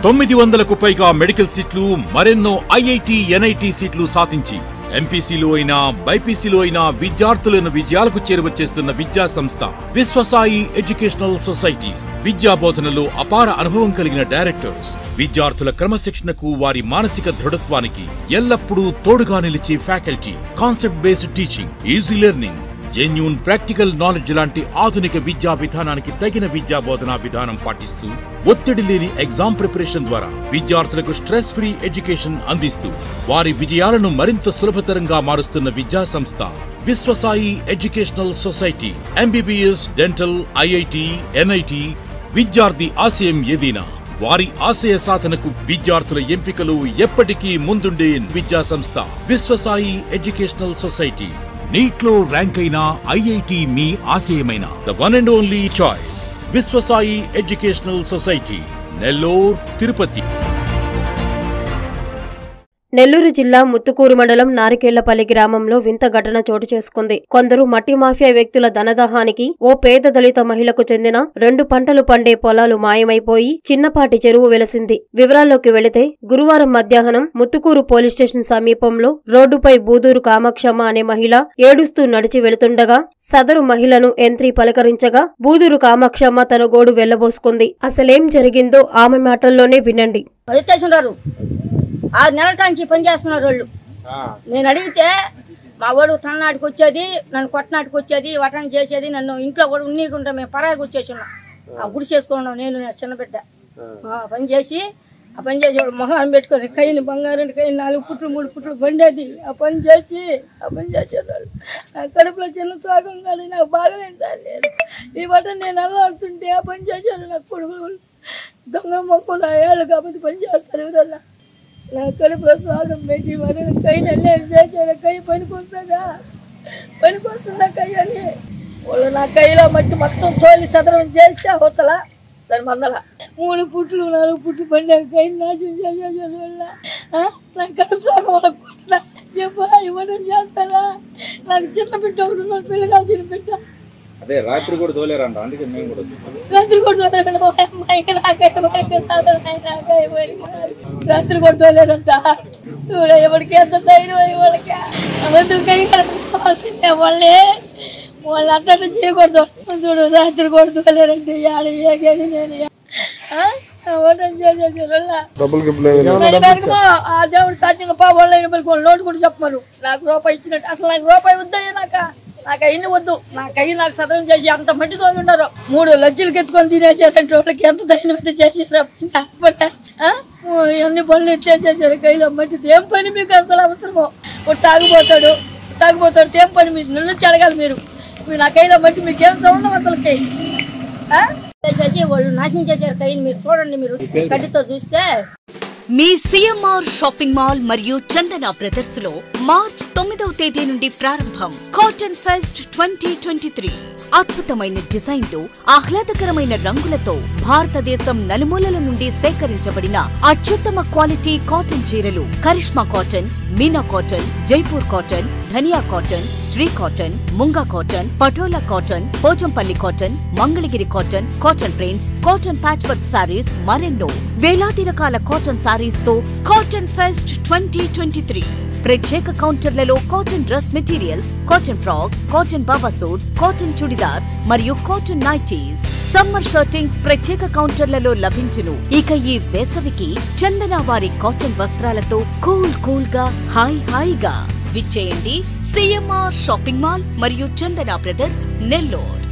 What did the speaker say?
తొమ్మిది వందలకు పైగా మెడికల్ సీట్లు మరెన్నో ఐఐటి ఎన్ఐటి సీట్లు సాధించి ఎంపీసీలో అయినా బైపీసీలో అయినా విద్యార్థులను విజయాలకు చేరువచ్చేస్తున్న విద్యా సంస్థ విశ్వసాయి ఎడ్యుకేషనల్ సొసైటీ విద్యా బోధనలో అపార అనుభవం కలిగిన డైరెక్టర్స్ విద్యార్థుల క్రమశిక్షణకు వారి మానసిక దృఢత్వానికి ఎల్లప్పుడూ తోడుగా నిలిచే faculty concept based teaching easy learning genuine practical knowledge లాంటి ఆధునిక విద్యా విధానానికి తగిన విద్యా బోధనా విధానం పాటిస్తూ ఒత్తిడి లేని ఎగ్జామ్ ప్రిపరేషన్ ద్వారా విద్యార్థులకు స్ట్రెస్ ఫ్రీ ఎడ్యుకేషన్ అందిస్తూ వారి విజయాలను మరింత సులభతరంగా మారుస్తున్న విద్యా సంస్థ Viswasai educational society MBBS dental IIT NIT విద్యార్థి ఆశయం ఏదైనా వారి ఆశయ సాధనకు విద్యార్థుల ఎంపికలు ఎప్పటికీ ముందుండే విద్యా సంస్థ విశ్వసాయి ఎడ్యుకేషనల్ సొసైటీ నీట్లో ర్యాంక్ అయిన ఐఐటి మీ ఆశయమైన the one and only choice Viswasai educational society Nellore Tirupati Nellore జిల్లా ముత్తుకూరు మండలం నారికేళ్లపల్లి గ్రామంలో వింత ఘటన చోటు చేసుకుంది కొందరు మట్టి మాఫియా వ్యక్తుల ధనదాహానికి ఓ పేద దళిత మహిళకు చెందిన రెండు పంటలు పండే పొలాలు మాయమైపోయి చిన్నపాటి చెరువు వెలసింది వివరాల్లోకి వెళితే గురువారం మధ్యాహ్నం ముత్తుకూరు పోలీస్ స్టేషన్ సమీపంలో రోడ్డుపై బూదూరు కామాక్షమ్మ అనే మహిళ ఏడుస్తూ నడిచి వెళుతుండగా సదరు మహిళను ఎంత్రి పలకరించగా బూదూరు కామాక్షమ్మ తన గోడు వెళ్లబోసుకుంది అసలేం జరిగిందో ఆమె మాటల్లోనే వినండి ఎత్తేస్తున్నారు ఆరు నెలల నుంచి పని చేస్తున్నారు వాళ్ళు నేను అడిగితే మా వాడు తలనాటికి వచ్చేది నన్ను కొట్టనాటికి వచ్చేది వటన చేసేది నన్ను ఇంట్లో కూడా ఉన్నీకుంటా మేము పరాయికి వచ్చేసున్నాం ఆ గుడి చేసుకున్నాం నేను నా చిన్న బిడ్డ ఆ పని చేసి ఆ పని చేసి వాడు మొహాన్ని పెట్టుకొని కైని బంగారం కైని నాలుగు పుట్లు మూడు పుట్లు బండేది ఆ పని చేసి ఆ పని చేసేవాళ్ళు నా కడుపులో చిన్న సాగం కాదు నాకు బాగలేదు సార్ నేను ఈ బట్ట నేను అల్లాడుతుంటే ఆ పని చేశాను నా కొడుకులు దొంగ మొక్కు నా ఏళ్ళు కాబట్టి పని చేస్తారు ఎవరన్నా నా కడుపులో స్వాగం పెట్టి మరి కై నెల్లేరు చేశాడు కై పనికి వస్తుందా పనికి వస్తుందా కై అని వాళ్ళు నా కైలో మట్టి మొత్తం తోలి సదరం చేస్తే అవతల దాని మందల మూడు పుట్లు నాలుగు పుట్లు పండే కై నాశనం చేసేసాడు వాళ్ళ ఆ? నా కడుపు సాగం వాళ్ళ పుట్టిన చెప్పా ఇవ్వడం చేస్తారా నాకు చిన్న బిడ్డ ఒకటి ఉన్నాడు పిల్ల కాల్చిన బిడ్డ అదే రాత్రి కూడా తోలేరంట అందుకే మేము కూడా వచ్చాం. రాత్రి కొడుతోలేరంట అమ్మాయికి నాకైతే భయం కాదు, నాకై భయం కాదు. రాత్రి కొడుతోలేరంట చూడ ఎవరికి ఎంత ధైర్యం వాళ్ళకి అవద్దు కై కలపాల్సిందే వాళ్ళే వాళ్ళు అట్ట చేయకూడదు చూడు రాత్రి కొడుతోలేరంటే ఆడ ఏగేది నేను ఆ? ఓటం చేసేసారు వాళ్ళ. మరి వెనకమో ఆ దేవుడు సాధ్యంగా పా వాళ్ళ నోటు కూడా చెప్పమరు నాకు రూపాయి ఇచ్చినట్టు అసలు నాకు రూపాయి వద్దయ్యా నాక నాకు అయ్యి వద్దు నాకు అయ్యి నాకు సదరం చేసి అంత మట్టి తోలి ఉండరు మూడు లజ్జలు ఎత్తుకొని తినేసారంటే వాళ్ళకి ఎంత ధైర్యం అయితే చేసేసారు అన్ని పనులు ఎత్తేసేసారు కైలో మట్టి ఏం పని మీకు అసలు అవసరమో ఒక తాగిపోతాడు తాగిపోతాడు ఏం పని మీరు నన్ను నుంచి అడగాలి మీరు మీరు నా కైలో మట్టి మీకు ఏం సౌండ్ అసలుకి ఆ? చేసేసి వాళ్ళు నాశనం చేశారు కైని మీరు చూడండి మీరు కడ్డితో చూస్తే మీ సిఎంఆర్ షాపింగ్ మాల్ మరియు చందన బ్రదర్స్ లో మార్చ్ తొమ్మిదవ తేదీ నుండి ప్రారంభం cotton fest twenty twenty three అద్భుతమైన డిజైన్లు ఆహ్లాదకరమైన రంగులతో భారతదేశం నలుమూలల నుండి సేకరించబడిన అత్యుత్తమ క్వాలిటీ కాటన్ చీరలు Karishma cotton Meena cotton Jaipur cotton Dhaniya cotton Shri cotton Munga cotton Patola cotton Pochampally cotton Mangalagiri cotton cotton prints cotton patch work saris మరెన్నో వేలాది రకాల కాటన్ సారీస్ తో cotton fest twenty twenty three ప్రత్యేక కౌంటర్లలో cotton dress materials cotton frocks cotton baba suits cotton churidars మరియు కాటన్ నైటీస్ సమ్మర్ షర్టింగ్స్ ప్రత్యేక కౌంటర్లలో లభించును ఇక ఈ వేసవికి చందన వారి కాటన్ వస్త్రాలతో కూల్ కూల్ గా హాయ్ హాయిగా విచ్చేయండి సిఎంఆర్ షాపింగ్ మాల్ మరియు చందన బ్రదర్స్ నెల్లూరు